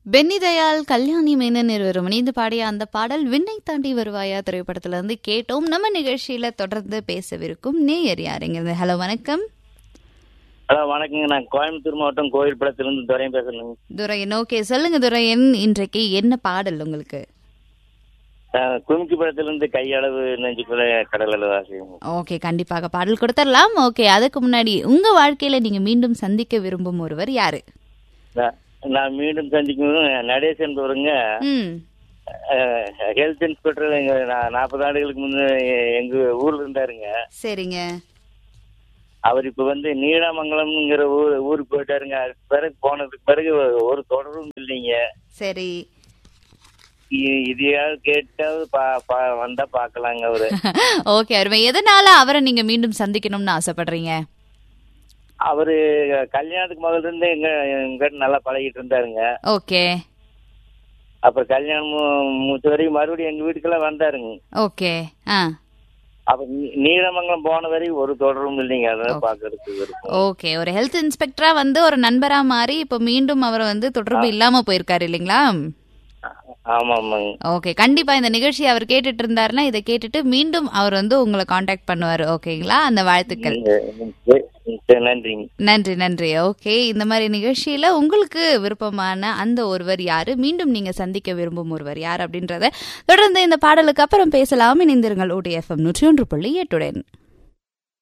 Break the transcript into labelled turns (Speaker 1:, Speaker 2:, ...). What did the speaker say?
Speaker 1: Penney Dayal Kalyani Menon இருவரும் இணைந்து பாடிய அந்த பாடல் விண்ணை தாண்டி வருவாயா திரைப்படத்துல இருந்து கேட்டோம் நம்ம நிகழ்ச்சியில தொடர்ந்து பேசவிருக்கும் நேயர் யாருங்கிறது ஹலோ வணக்கம்
Speaker 2: ஹலோ வணக்கங்க நான் கோயம்புத்தூர் மாவட்டம் கோயில் படத்திலிருந்து துரையும் பேசுறேங்க
Speaker 1: துரையன் ஓகே சொல்லுங்க துரையன் இன்றைக்கு என்ன பாடல் உங்களுக்கு
Speaker 2: அஹ், கும்கி படத்திலிருந்து கையளவு நெஞ்சுக்குள்ள கடல் அளவு ஆசைங்க
Speaker 1: ஓகே கண்டிப்பாக பாடல் கொடுத்துடலாம் ஓகே அதுக்கு முன்னாடி உங்க வாழ்க்கையில நீங்க மீண்டும் சந்திக்க விரும்பும் ஒருவர் யாரு
Speaker 2: நான் நான் மீண்டும் சந்திக்கும் நடேஷ் என்பவருங்க
Speaker 1: ம்
Speaker 2: ஹெல்த் இன்ஸ்பெக்டர் எங்க நான் நாற்பது ஆண்டுகளுக்கு முன்ன எங்க ஊர்ல இருந்தாருங்க
Speaker 1: சரிங்க
Speaker 2: அவர் இப்ப வந்து நீடாமங்கலம்ங்கிற ஊர் ஊருக்கு போயிட்டாருங்க அதுக்கு பிறகு போனதுக்கு பிறகு ஒரு தொடர்பும் இல்லைங்க
Speaker 1: சரி
Speaker 2: இ- இதையாவது கேட்டாவது பா- பா- வந்தா பாக்கலாங்க அவரு
Speaker 1: ஓகே அருமை எதனால அவரை நீங்க மீண்டும் சந்திக்கணும்னு ஆசைப்படுறீங்க
Speaker 2: அவரு கல்யாணத்துக்கு முதல்ல இருந்து எங்க எங்கிட்ட நல்லா பழகிட்டு இருந்தாருங்க
Speaker 1: ஓகே
Speaker 2: அப்புறம் கல்யாணம் மு- முடிச்ச வரைக்கும் மறுபடியும் எங்க வீட்டுக்கெல்லாம் வந்தாருங்க
Speaker 1: ஓகே ஆ
Speaker 2: அப்ப நீ- நீலமங்கலம் போன வரைக்கும் ஒரு தொடர்பும் இல்லைங்க அதெல்லாம் பாக்குறதுக்கு இருக்கும்
Speaker 1: ஓகே ஒரு ஹெல்த் இன்ஸ்பெக்டரா வந்து ஒரு நண்பரா மாறி இப்போ மீண்டும் அவர் வந்து தொடர்பு இல்லாம போயிருக்காரு இல்லைங்களா
Speaker 2: ஆமா ஆமாங்க
Speaker 1: ஓகே கண்டிப்பா இந்த நிகழ்ச்சி அவர் கேட்டுட்டு இருந்தாருன்னா இதை கேட்டுட்டு மீண்டும் அவர் வந்து உங்களை காண்டாக்ட் பண்ணுவாரு ஓகேங்களா அந்த வாழ்த்துக்கள்
Speaker 2: சரி, சரி, நன்றிங்க
Speaker 1: நன்றி நன்றி ஓகே இந்த மாதிரி நிகழ்ச்சியில உங்களுக்கு விருப்பமான அந்த ஒருவர் யாரு மீண்டும் நீங்க சந்திக்க விரும்பும் ஒருவர் யார் அப்படின்றத தொடர்ந்து இந்த பாடலுக்கு அப்புறம் பேசலாம் இணைந்திருங்கள் ஓடி எஃப்எம் நூற்றி ஒன்று புள்ளி எட்டுடன்